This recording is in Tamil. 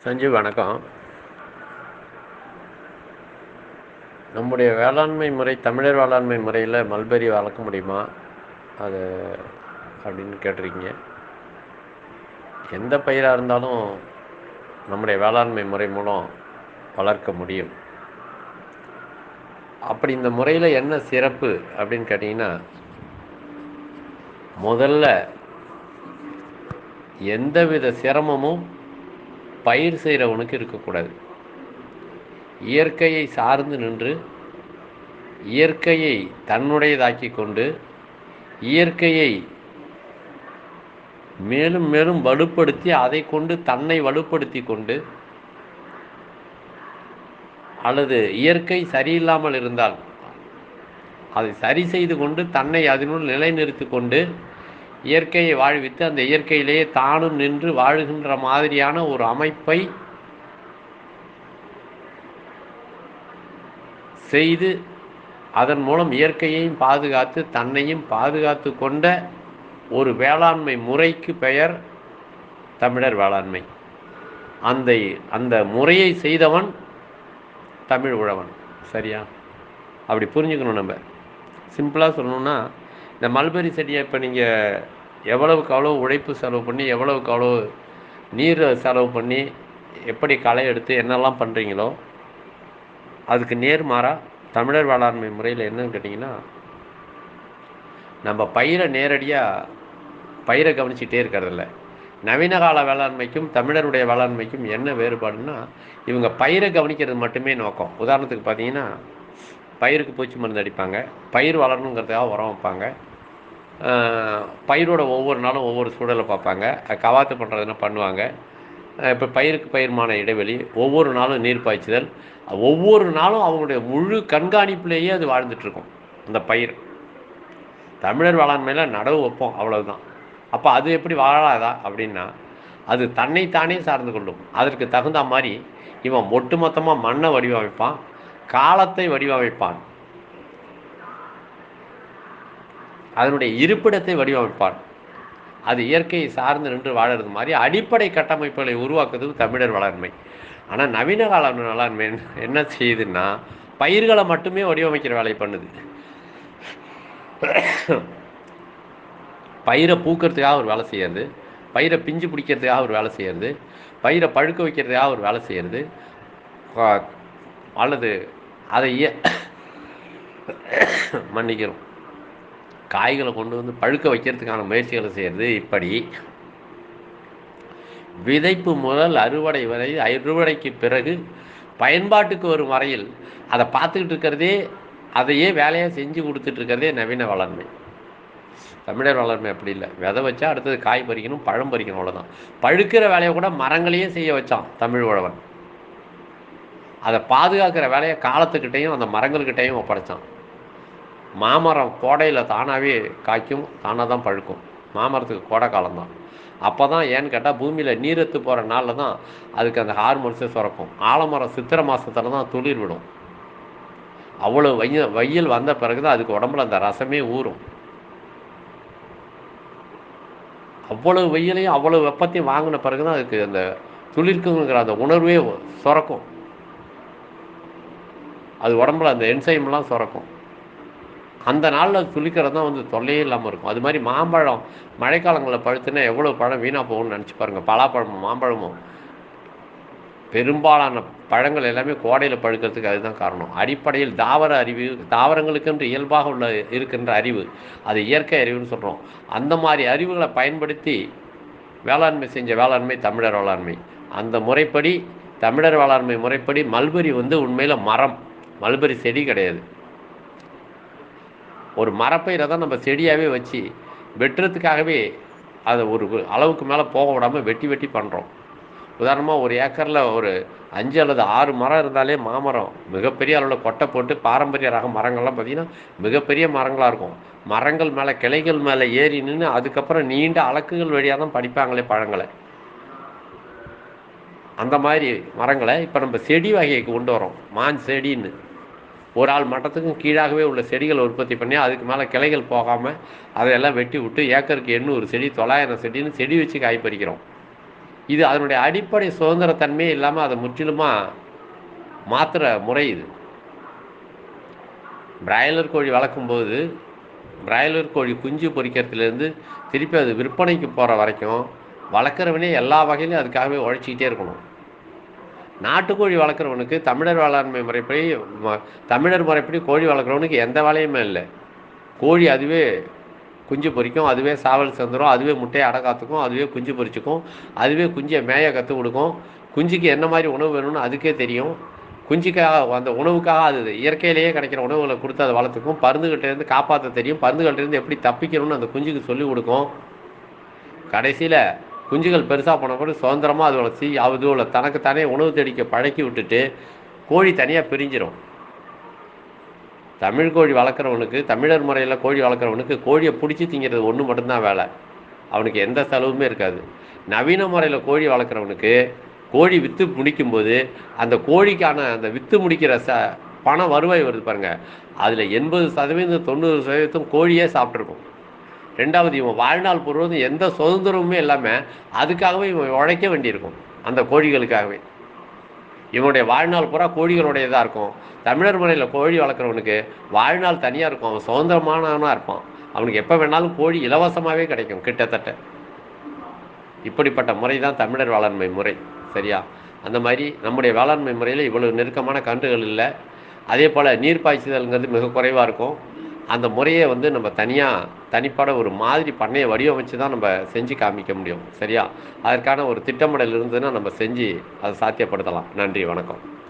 சஞ்சீவ் வணக்கம் நம்முடைய வேளாண்மை முறை தமிழர் வேளாண்மை முறையில் மல்பெரி வளர்க்க முடியுமா அது அப்படின்னு கேட்டிருக்கீங்க எந்த பயிராக இருந்தாலும் நம்முடைய வேளாண்மை முறை மூலம் வளர்க்க முடியும் அப்படி இந்த முறையில் என்ன சிறப்பு அப்படின்னு கேட்டிங்கன்னா முதல்ல எந்தவித சிரமமும் பயிர் செய்கிறவனுக்கு இருக்கக்கூடாது இயற்கையை சார்ந்து நின்று இயற்கையை தன்னுடையதாக்கி கொண்டு இயற்கையை மேலும் மேலும் வலுப்படுத்தி அதை கொண்டு தன்னை வலுப்படுத்தி கொண்டு அல்லது இயற்கை சரியில்லாமல் இருந்தால் அதை சரி செய்து கொண்டு தன்னை அதனுள் நிலைநிறுத்தி கொண்டு இயற்கையை வாழ்வித்து அந்த இயற்கையிலேயே தானும் நின்று வாழுகின்ற மாதிரியான ஒரு அமைப்பை செய்து அதன் மூலம் இயற்கையையும் பாதுகாத்து தன்னையும் பாதுகாத்து கொண்ட ஒரு வேளாண்மை முறைக்கு பெயர் தமிழர் வேளாண்மை அந்த அந்த முறையை செய்தவன் தமிழ் உழவன் சரியா அப்படி புரிஞ்சுக்கணும் நம்ம சிம்பிளாக சொல்லணும்னா இந்த மல்பெரி செடியை இப்போ நீங்கள் எவ்வளவுக்கு அவ்வளோ உழைப்பு செலவு பண்ணி எவ்வளவுக்கு அவ்வளோ நீர் செலவு பண்ணி எப்படி களை எடுத்து என்னெல்லாம் பண்ணுறீங்களோ அதுக்கு நேர்மாறாக தமிழர் வேளாண்மை முறையில் என்னன்னு கேட்டிங்கன்னா நம்ம பயிரை நேரடியாக பயிரை கவனிச்சிட்டே இருக்கிறதில்ல நவீன கால வேளாண்மைக்கும் தமிழருடைய வேளாண்மைக்கும் என்ன வேறுபாடுன்னா இவங்க பயிரை கவனிக்கிறது மட்டுமே நோக்கம் உதாரணத்துக்கு பார்த்தீங்கன்னா பயிருக்கு பூச்சி மருந்து அடிப்பாங்க பயிர் வளரணுங்கிறதுக்காக உரம் வைப்பாங்க பயிரோட ஒவ்வொரு நாளும் ஒவ்வொரு சூழலை பார்ப்பாங்க கவாத்து பண்ணுறதுன்னா பண்ணுவாங்க இப்போ பயிருக்கு பயிர்மான இடைவெளி ஒவ்வொரு நாளும் நீர் பாய்ச்சுதல் ஒவ்வொரு நாளும் அவங்களுடைய முழு கண்காணிப்புலேயே அது வாழ்ந்துட்டுருக்கும் அந்த பயிர் தமிழர் வேளாண்மையில் நடவு வைப்போம் அவ்வளவுதான் அப்போ அது எப்படி வாழாதா அப்படின்னா அது தன்னைத்தானே சார்ந்து கொள்ளும் அதற்கு தகுந்த மாதிரி இவன் ஒட்டுமொத்தமாக மண்ணை வடிவமைப்பான் காலத்தை வடிவமைப்பான் அதனுடைய இருப்பிடத்தை வடிவமைப்பான் அது இயற்கையை சார்ந்து நின்று வாழறது மாதிரி அடிப்படை கட்டமைப்புகளை உருவாக்குறது தமிழர் வேளாண்மை ஆனால் நவீன கால வேளாண்மை என்ன செய்யுதுன்னா பயிர்களை மட்டுமே வடிவமைக்கிற வேலை பண்ணுது பயிரை பூக்கிறதுக்காக ஒரு வேலை செய்யறது பயிரை பிஞ்சு பிடிக்கிறதுக்காக ஒரு வேலை செய்யறது பயிரை பழுக்க வைக்கிறதுக்காக ஒரு வேலை செய்யறது அல்லது அதை மன்னிக்கிறோம் காய்களை கொண்டு வந்து பழுக்க வைக்கிறதுக்கான முயற்சிகளை செய்கிறது இப்படி விதைப்பு முதல் அறுவடை வரை அறுவடைக்கு பிறகு பயன்பாட்டுக்கு வரும் வரையில் அதை பார்த்துக்கிட்டு இருக்கிறதே அதையே வேலையாக செஞ்சு கொடுத்துட்டு இருக்கிறதே நவீன வேளாண்மை தமிழர் வேளாண்மை அப்படி இல்லை விதை வச்சா அடுத்தது காய் பறிக்கணும் பழம் பறிக்கணும் அவ்வளோதான் பழுக்கிற வேலையை கூட மரங்களையே செய்ய வச்சான் தமிழ் உழவன் அதை பாதுகாக்கிற வேலையை காலத்துக்கிட்டையும் அந்த மரங்கள்கிட்டையும் ஒப்படைச்சான் மாமரம் கோடையில் தானாகவே காய்க்கும் தானாக தான் பழுக்கும் மாமரத்துக்கு கோடை காலம்தான் அப்போ தான் ஏன்னு கேட்டால் பூமியில் நீரெத்து போகிற நாளில் தான் அதுக்கு அந்த ஹார்மோன்ஸே சுரக்கும் ஆலமரம் சித்திரை மாதத்தில் தான் துளிர் விடும் அவ்வளோ வெயில் வெயில் வந்த பிறகு தான் அதுக்கு உடம்புல அந்த ரசமே ஊறும் அவ்வளவு வெயிலையும் அவ்வளோ வெப்பத்தையும் வாங்கின பிறகு தான் அதுக்கு அந்த துளிர்க்குங்கிற அந்த உணர்வே சுரக்கும் அது உடம்புல அந்த என்சைம்லாம் சுரக்கும் அந்த நாளில் துளிக்கிறது தான் வந்து தொல்லையே இல்லாமல் இருக்கும் அது மாதிரி மாம்பழம் மழைக்காலங்களில் பழுத்துனா எவ்வளோ பழம் வீணாக போகும்னு நினச்சி பாருங்கள் பலாப்பழமும் மாம்பழமும் பெரும்பாலான பழங்கள் எல்லாமே கோடையில் பழுக்கிறதுக்கு அதுதான் காரணம் அடிப்படையில் தாவர அறிவு தாவரங்களுக்கென்று இயல்பாக உள்ள இருக்கின்ற அறிவு அது இயற்கை அறிவுன்னு சொல்கிறோம் அந்த மாதிரி அறிவுகளை பயன்படுத்தி வேளாண்மை செஞ்ச வேளாண்மை தமிழர் வேளாண்மை அந்த முறைப்படி தமிழர் வேளாண்மை முறைப்படி மல்பெரி வந்து உண்மையில் மரம் மல்பெரி செடி கிடையாது ஒரு மரப்பயிரை தான் நம்ம செடியாகவே வச்சு வெட்டுறதுக்காகவே அதை ஒரு அளவுக்கு மேலே போக விடாமல் வெட்டி வெட்டி பண்ணுறோம் உதாரணமாக ஒரு ஏக்கரில் ஒரு அஞ்சு அல்லது ஆறு மரம் இருந்தாலே மாமரம் மிகப்பெரிய அளவில் கொட்டை போட்டு பாரம்பரிய ரக மரங்கள்லாம் பார்த்திங்கன்னா மிகப்பெரிய மரங்களாக இருக்கும் மரங்கள் மேலே கிளைகள் மேலே ஏறி நின்று அதுக்கப்புறம் நீண்ட அலக்குகள் வழியாக தான் படிப்பாங்களே பழங்களை அந்த மாதிரி மரங்களை இப்போ நம்ம செடி வகையை கொண்டு வரோம் மான் செடின்னு ஒரு ஆள் மட்டத்துக்கும் கீழாகவே உள்ள செடிகளை உற்பத்தி பண்ணி அதுக்கு மேலே கிளைகள் போகாமல் அதையெல்லாம் வெட்டி விட்டு ஏக்கருக்கு எண்ணூறு செடி தொள்ளாயிரம் செடின்னு செடி வச்சு காய் பறிக்கிறோம் இது அதனுடைய அடிப்படை சுதந்திரத்தன்மையே இல்லாமல் அதை முற்றிலுமாக மாற்றுற முறை இது பிராய்லர் கோழி வளர்க்கும்போது பிராய்லர் கோழி குஞ்சு பொரிக்கிறதுலேருந்து திருப்பி அது விற்பனைக்கு போகிற வரைக்கும் வளர்க்குறவனே எல்லா வகையிலும் அதுக்காகவே உழைச்சிக்கிட்டே இருக்கணும் நாட்டுக்கோழி வளர்க்குறவனுக்கு தமிழர் வேளாண்மை முறைப்படி ம- தமிழர் முறைப்படி கோழி வளர்க்குறவனுக்கு எந்த வேலையுமே இல்லை கோழி அதுவே குஞ்சு பொரிக்கும் அதுவே சாவல் சேர்ந்துரும் அதுவே முட்டையை அடக்காத்துக்கும் அதுவே குஞ்சு பொரிச்சுக்கும் அதுவே குஞ்சை மேய கற்றுக் கொடுக்கும் குஞ்சுக்கு என்ன மாதிரி உணவு வேணும்னு அதுக்கே தெரியும் குஞ்சுக்காக அந்த உணவுக்காக அது இயற்கையிலேயே கிடைக்கிற உணவுகளை கொடுத்து அதை வளர்த்துக்கும் பருந்துகிட்டேருந்து காப்பாற்ற தெரியும் பருந்துகள்கிட்டேருந்து எப்படி தப்பிக்கணும்னு அந்த குஞ்சுக்கு சொல்லிக் கொடுக்கும் கடைசியில் குஞ்சுகள் பெருசாக போன கூட சுதந்திரமாக அது வளர்ச்சி அதுல தனக்குத்தானே உணவு தேடிக்க பழக்கி விட்டுட்டு கோழி தனியாக பிரிஞ்சிரும் தமிழ் கோழி வளர்க்குறவனுக்கு தமிழர் முறையில் கோழி வளர்க்குறவனுக்கு கோழியை பிடிச்சி திங்கிறது ஒன்று மட்டும்தான் வேலை அவனுக்கு எந்த செலவுமே இருக்காது நவீன முறையில் கோழி வளர்க்குறவனுக்கு கோழி விற்று முடிக்கும்போது அந்த கோழிக்கான அந்த விற்று முடிக்கிற ச பண வருவாய் வருது பாருங்க அதில் எண்பது சதவீதம் தொண்ணூறு சதவீதம் கோழியே சாப்பிட்ருக்கும் ரெண்டாவது இவன் வாழ்நாள் பூர்வதும் எந்த சுதந்திரமுமே இல்லாமல் அதுக்காகவே இவன் உழைக்க வேண்டியிருக்கும் அந்த கோழிகளுக்காகவே இவனுடைய வாழ்நாள் பூரா கோழிகளுடையதாக இருக்கும் தமிழர் முறையில் கோழி வளர்க்குறவனுக்கு வாழ்நாள் தனியாக இருக்கும் அவன் சுதந்திரமானவனாக இருப்பான் அவனுக்கு எப்போ வேணாலும் கோழி இலவசமாகவே கிடைக்கும் கிட்டத்தட்ட இப்படிப்பட்ட முறை தான் தமிழர் வேளாண்மை முறை சரியா அந்த மாதிரி நம்முடைய வேளாண்மை முறையில் இவ்வளவு நெருக்கமான கன்றுகள் இல்லை அதே போல் நீர் பாய்ச்சுதல்ங்கிறது மிக குறைவாக இருக்கும் அந்த முறையை வந்து நம்ம தனியாக தனிப்பட ஒரு மாதிரி பண்ணையை வடிவமைச்சு தான் நம்ம செஞ்சு காமிக்க முடியும் சரியா அதற்கான ஒரு திட்டமிடல் இருந்ததுன்னா நம்ம செஞ்சு அதை சாத்தியப்படுத்தலாம் நன்றி வணக்கம்